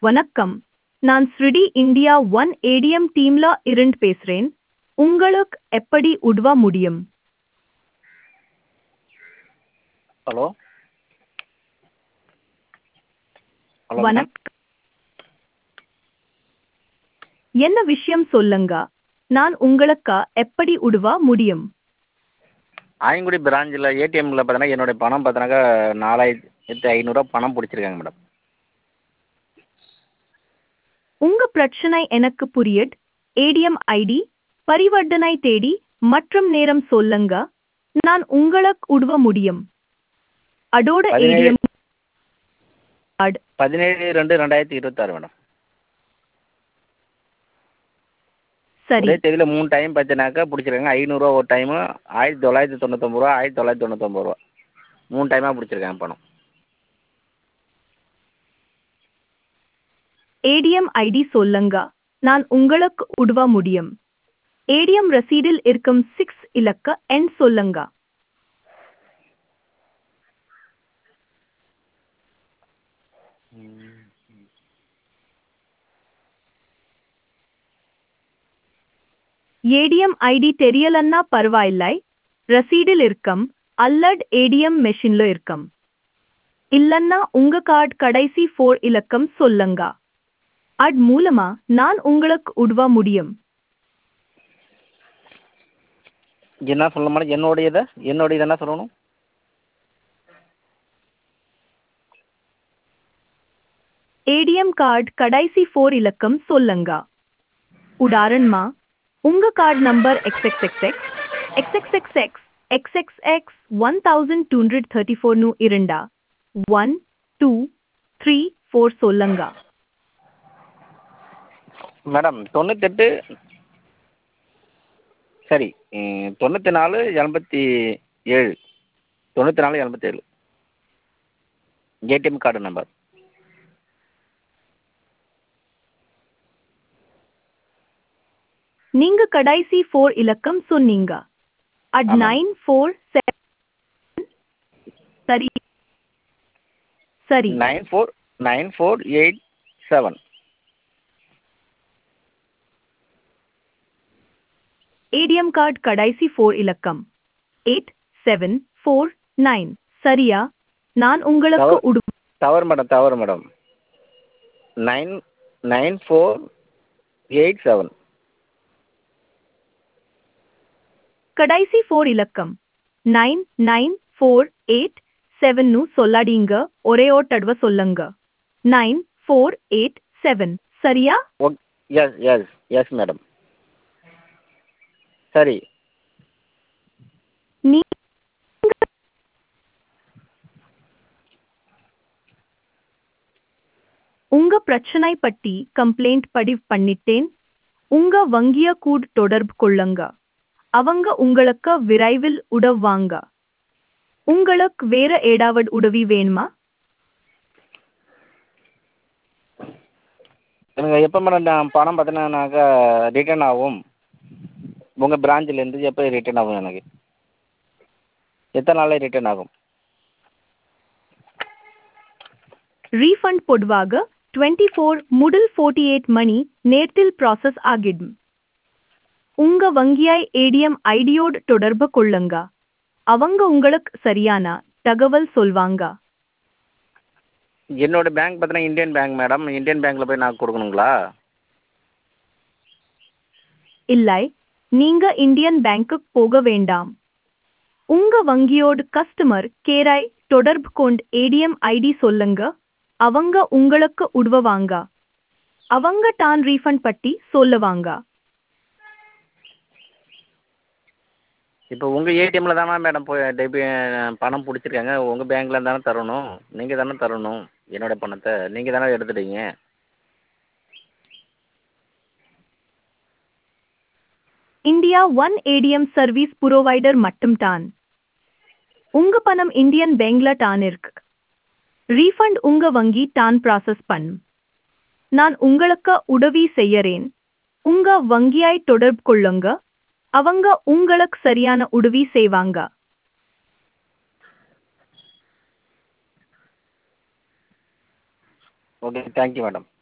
வணக்கம் நான் ஸ்ரிடி India one ATM டீம்ல இருந்து பேசுறேன் உங்களுக்கு எப்படி உதவ முடியும் ஹலோ ஹலோ மேடம் வணக்கம் என்ன விஷயம் சொல்லுங்க நான் உங்களுக்கு எப்படி உதவ முடியும் ஆயங்குடி பிராஞ்சில் ஏடிஎம்மில் பார்த்தீங்கன்னா என்னுடைய பணம் பார்த்தீங்கன்னாக்கா நாலாயிரத்தி ஐநூறுரூவா பணம் பிடிச்சிருக்காங்க மேடம் உங்க பிரச்சனை எனக்கு புரியுது ஏடிஎம் ஐடி பரிவர்த்தனை தேதி மற்றும் நேரம் சொல்லுங்க நான் உங்களுக்கு உதவ முடியும் அதோட பதினேழு ஏடிஎம் கார்டு பதினேழு ரெண்டு ரெண்டாயிரத்தி இருபத்தாறு மேடம் சரி ஒரே தேதியில் மூணு டைம் பார்த்தீங்கன்னாக்கா பிடிச்சிருக்காங்க ஐநூறுரூவா ஒரு டைமு ஆயிரத்தி தொள்ளாயிரத்தி தொண்ணூத்தொம்பது ரூபா ஆயிரத்தி தொள்ளாயிரத்தி தொண்ணூத்தொம்பது ரூபா மூணு டைமாக பிடிச்சிருக்காங்க பணம் ஏடிஎம் ஐடி சொல்லுங்க நான் உங்களுக்கு உதவ முடியும் ஏடிஎம் ரசீடில் இருக்கும் சிக்ஸ் இலக்க எண் சொல்லுங்க ஏடிஎம் ஐடி தெரியலன்னா பரவாயில்லை ரசீடில் இருக்கும் அல்லட் ஏடிஎம் மெஷின்ல இருக்கும் இல்லன்னா உங்க கார்டு கடைசி ஃபோர் இலக்கம் சொல்லுங்க அட் மூலமா நான் உங்களுக்கு உதவ முடியும் என்ன சொல்ல மேடம் என்னுடையதை என்னுடையது என்ன சொல்லணும் ஏடிஎம் கார்டு கடைசி ஃபோர் இலக்கம் சொல்லுங்க உதாரணமா உங்க card number X X X X X X X X X X X one thousand two hundred thirty ஃபோர்னு இருந்தா ஒன் டூ த்ரீ ஃபோர் சொல்லுங்க மேடம் தொண்ணூத்தெட்டு சரி ம், தொண்ணூற்றி நாலு எண்பத்தி ஏழு தொண்ணூற்றி நாலு எண்பத்தேழு ஏடிஎம் கார்டு நம்பர் நீங்க கடைசி ஃபோர் இலக்கம் சொன்னீங்க அட் ஆமாம். நைன் ஃபோர் சரி சரி nine four nine four eight seven ATM card கடைசி ஃபோர் இலக்கம் எயிட் செவன் ஃபோர் நைன் சரியா நான் உங்களுக்கு தவறு. உடு தவறு மேடம் தவறு madam nine nine four eight seven கடைசி ஃபோர் இலக்கம் நைன் நைன் ஃபோர் எயிட் செவன்னு சொல்லாதீங்க ஒரே ஒரு தடவை சொல்லுங்க நைன் ஃபோர் எயிட் செவன் சரியா okay yes yes yes madam சரி நீ உங்க பிரச்சனை பற்றி கம்ப்ளைண்ட் பதிவு பண்ணிட்டேன் உங்க வங்கிய கூட தொடர்பு கொள்ளுங்க அவங்க உங்களுக்கு விரைவில் உதவுவாங்க உங்களுக்கு வேற ஏதாவது உதவி வேணுமா எனக்கு எப்போ மேடம் நான் பணம் பார்த்தீங்கன்னாக்கா ரிட்டர்ன் ஆகும் உங்கள் பிரான்ச்சிலேருந்து எப்போ ரிட்டர்ன் ஆகும் எனக்கு எத்தனை நாளில் ரிட்டர்ன் ஆகும் ரீஃபண்ட் பொதுவாக டுவெண்ட்டி ஃபோர் முதல் ஃபோர்ட்டி எயிட் மணி நேரத்தில் ப்ராசஸ் ஆகிடும் உங்க வங்கியாய் ஏடிஎம் ஐடியோடு தொடர்பு கொள்ளுங்க அவங்க உங்களுக்கு சரியான தகவல் சொல்வாங்க என்னோட பேங்க் பார்த்தீங்கன்னா இந்தியன் பேங்க் மேடம் இந்தியன் பேங்க்கில் போய் நான் கொடுக்கணுங்களா இல்லை நீங்க இந்தியன் பேங்க்குக்கு போக வேண்டாம் உங்க வங்கியோடு கஸ்டமர் கேராய் தொடர்பு கொண்டு ஏடிஎம் ஐடி சொல்லுங்க அவங்க உங்களுக்கு உதவுவாங்க அவங்க தான் ரீஃபண்ட் பற்றி சொல்லுவாங்க இப்போ உங்கள் ஏடிஎம்மில் தானே மேடம் போய் டெபி பணம் பிடிச்சிருக்காங்க உங்கள் பேங்க்கில் தானே தரணும் நீங்கள் தானே தரணும் என்னோட பணத்தை நீங்கள் தானே எடுத்துட்டீங்க India one ATM service provider மட்டும்தான் உங்க பணம் இந்தியன் பேங்க்ல தான் இருக்கு ரீஃபண்ட் உங்க வங்கி தான் ப்ராசஸ் பண்ணும் நான் உங்களுக்கு உதவி செய்யறேன் உங்க வங்கியாய் தொடர்பு கொள்ளுங்க அவங்க உங்களுக்கு சரியான உதவி செய்வாங்க ஓகே தேங்க்யூ மேடம்